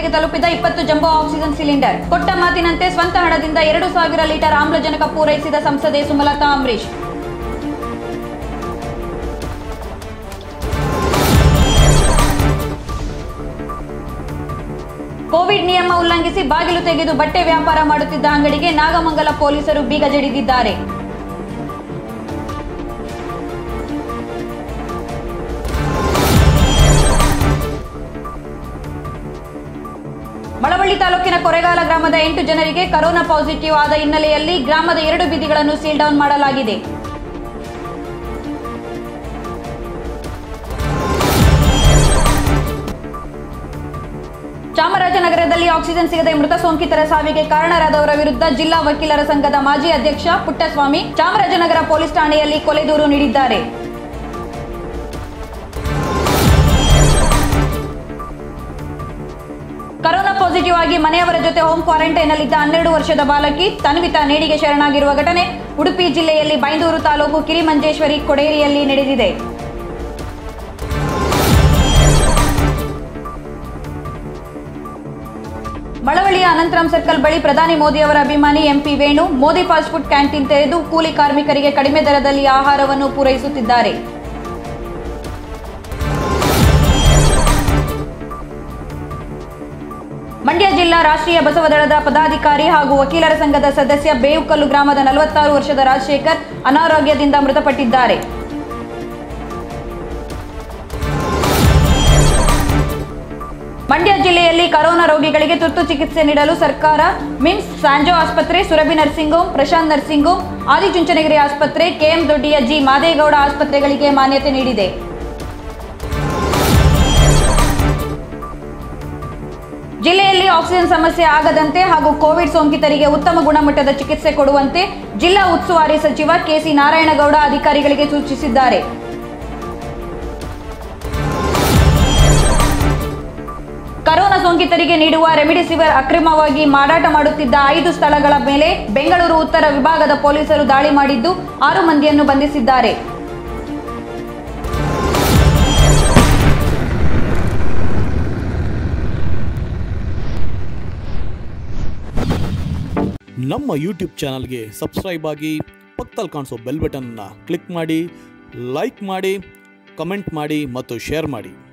ಆಸ್ಪತ್ರೆಗೆ ತಲುಪಿದ ಇಪ್ಪತ್ತು ಜಂಬೋ ಆಕ್ಸಿಜನ್ ಸಿಲಿಂಡರ್ ಕೊಟ್ಟ ಮಾತಿನಂತೆ ಸ್ವಂತ ಹಣದಿಂದ ಎರಡು ಸಾವಿರ ಲೀಟರ್ ಆಮ್ಲಜನಕ ಪೂರೈಸಿದ ಸಂಸದೆ ಸುಮಲತಾ ಅಂಬರೀಶ್ ಕೋವಿಡ್ ನಿಯಮ ಉಲ್ಲಂಘಿಸಿ ಬಾಗಿಲು ತೆಗೆದು ಬಟ್ಟೆ ವ್ಯಾಪಾರ ಮಾಡುತ್ತಿದ್ದ ಅಂಗಡಿಗೆ ನಾಗಮಂಗಲ ಪೊಲೀಸರು ಬೀಗ ಜಡಿದಿದ್ದಾರೆ ಮಳವಳ್ಳಿ ತಾಲೂಕಿನ ಕೊರೆಗಾಲ ಗ್ರಾಮದ ಎಂಟು ಜನರಿಗೆ ಕರೋನಾ ಪಾಸಿಟಿವ್ ಆದ ಹಿನ್ನೆಲೆಯಲ್ಲಿ ಗ್ರಾಮದ ಎರಡು ಬೀದಿಗಳನ್ನು ಸೀಲ್ ಡೌನ್ ಮಾಡಲಾಗಿದೆ ಚಾಮರಾಜನಗರದಲ್ಲಿ ಆಕ್ಸಿಜನ್ ಸಿಗದೆ ಮೃತ ಸೋಂಕಿತರ ಸಾವಿಗೆ ಕಾರಣರಾದವರ ವಿರುದ್ಧ ಜಿಲ್ಲಾ ವಕೀಲರ ಸಂಘದ ಮಾಜಿ ಅಧ್ಯಕ್ಷ ಪುಟ್ಟಸ್ವಾಮಿ ಚಾಮರಾಜನಗರ ಪೊಲೀಸ್ ಠಾಣೆಯಲ್ಲಿ ಕೊಲೆ ದೂರು ನೀಡಿದ್ದಾರೆ ಕರೋನಾ ಪಾಸಿಟಿವ್ ಆಗಿ ಮನೆಯವರ ಜೊತೆ ಹೋಮ್ ಕ್ವಾರಂಟೈನ್ನಲ್ಲಿದ್ದ ಹನ್ನೆರಡು ವರ್ಷದ ಬಾಲಕಿ ತನ್ವಿತಾ ನೇಣಿಗೆ ಶರಣಾಗಿರುವ ಘಟನೆ ಉಡುಪಿ ಜಿಲ್ಲೆಯಲ್ಲಿ ಬೈಂದೂರು ತಾಲೂಕು ಕಿರಿಮಂಜೇಶ್ವರಿ ಕೊಡೇರಿಯಲ್ಲಿ ನಡೆದಿದೆ ಮಳವಳ್ಳಿಯ ಅನಂತರಾಮ್ ಸರ್ಕಲ್ ಬಳಿ ಪ್ರಧಾನಿ ಮೋದಿ ಅವರ ಅಭಿಮಾನಿ MP Venu Modi fast food canteen ತೆರೆದು ಕೂಲಿ ಕಾರ್ಮಿಕರಿಗೆ ಕಡಿಮೆ ದರದಲ್ಲಿ ಆಹಾರವನ್ನು ಪೂರೈಸುತ್ತಿದ್ದಾರೆ ಮಂಡ್ಯ ಜಿಲ್ಲಾ ರಾಷ್ಟ್ರೀಯ ಬಸವದಳದ ಪದಾಧಿಕಾರಿ ಹಾಗೂ ವಕೀಲರ ಸಂಘದ ಸದಸ್ಯ ಬೇವುಕಲ್ಲು ಗ್ರಾಮದ ನಲವತ್ತಾರು ವರ್ಷದ ರಾಜಶೇಖರ್ ಅನಾರೋಗ್ಯದಿಂದ ಮೃತಪಟ್ಟಿದ್ದಾರೆ ಮಂಡ್ಯ ಜಿಲ್ಲೆಯಲ್ಲಿ ಕರೋನಾ ರೋಗಿಗಳಿಗೆ ತುರ್ತು ಚಿಕಿತ್ಸೆ ನೀಡಲು ಸರ್ಕಾರ ಮಿಮ್ಸ್ ಸ್ಯಾಂಜೋ ಆಸ್ಪತ್ರೆ Surabhi nursing home Prashanth nursing home Adichunchanagiri ಆಸ್ಪತ್ರೆ ಕೆಎಂ ದೊಡ್ಡಿಯ ಜಿ ಮಾದೇಗೌಡ ಆಸ್ಪತ್ರೆಗಳಿಗೆ ಮಾನ್ಯತೆ ನೀಡಿದೆ ಜಿಲ್ಲೆಯಲ್ಲಿ ಆಕ್ಸಿಜನ್ ಸಮಸ್ಯೆ ಆಗದಂತೆ ಹಾಗೂ ಕೋವಿಡ್ ಸೋಂಕಿತರಿಗೆ ಉತ್ತಮ ಗುಣಮಟ್ಟದ ಚಿಕಿತ್ಸೆ ಕೊಡುವಂತೆ ಜಿಲ್ಲಾ ಉಸ್ತುವಾರಿ ಸಚಿವ ಕೆಸಿ ನಾರಾಯಣಗೌಡ ಅಧಿಕಾರಿಗಳಿಗೆ ಸೂಚಿಸಿದ್ದಾರೆ ಕರೋನಾ ಸೋಂಕಿತರಿಗೆ ನೀಡುವ ರೆಮಿಡಿಸಿವಿರ್ ಅಕ್ರಮವಾಗಿ ಮಾರಾಟ ಮಾಡುತ್ತಿದ್ದ ಐದು ಸ್ಥಳಗಳ ಮೇಲೆ ಬೆಂಗಳೂರು ಉತ್ತರ ವಿಭಾಗದ ಪೊಲೀಸರು ದಾಳಿ ಮಾಡಿದ್ದು ಆರು ಮಂದಿಯನ್ನು ಬಂಧಿಸಿದ್ದಾರೆ ನಮ್ಮ ಯೂಟ್ಯೂಬ್ ಚಾನಲ್ಗೆ ಸಬ್ಸ್ಕ್ರೈಬ್ ಆಗಿ ಪಕ್ಕದಲ್ಲಿ ಕಾಣಿಸೋ ಬೆಲ್ ಬಟನ್ನ ಕ್ಲಿಕ್ ಮಾಡಿ ಲೈಕ್ ಮಾಡಿ ಕಮೆಂಟ್ ಮಾಡಿ ಮತ್ತು ಶೇರ್ ಮಾಡಿ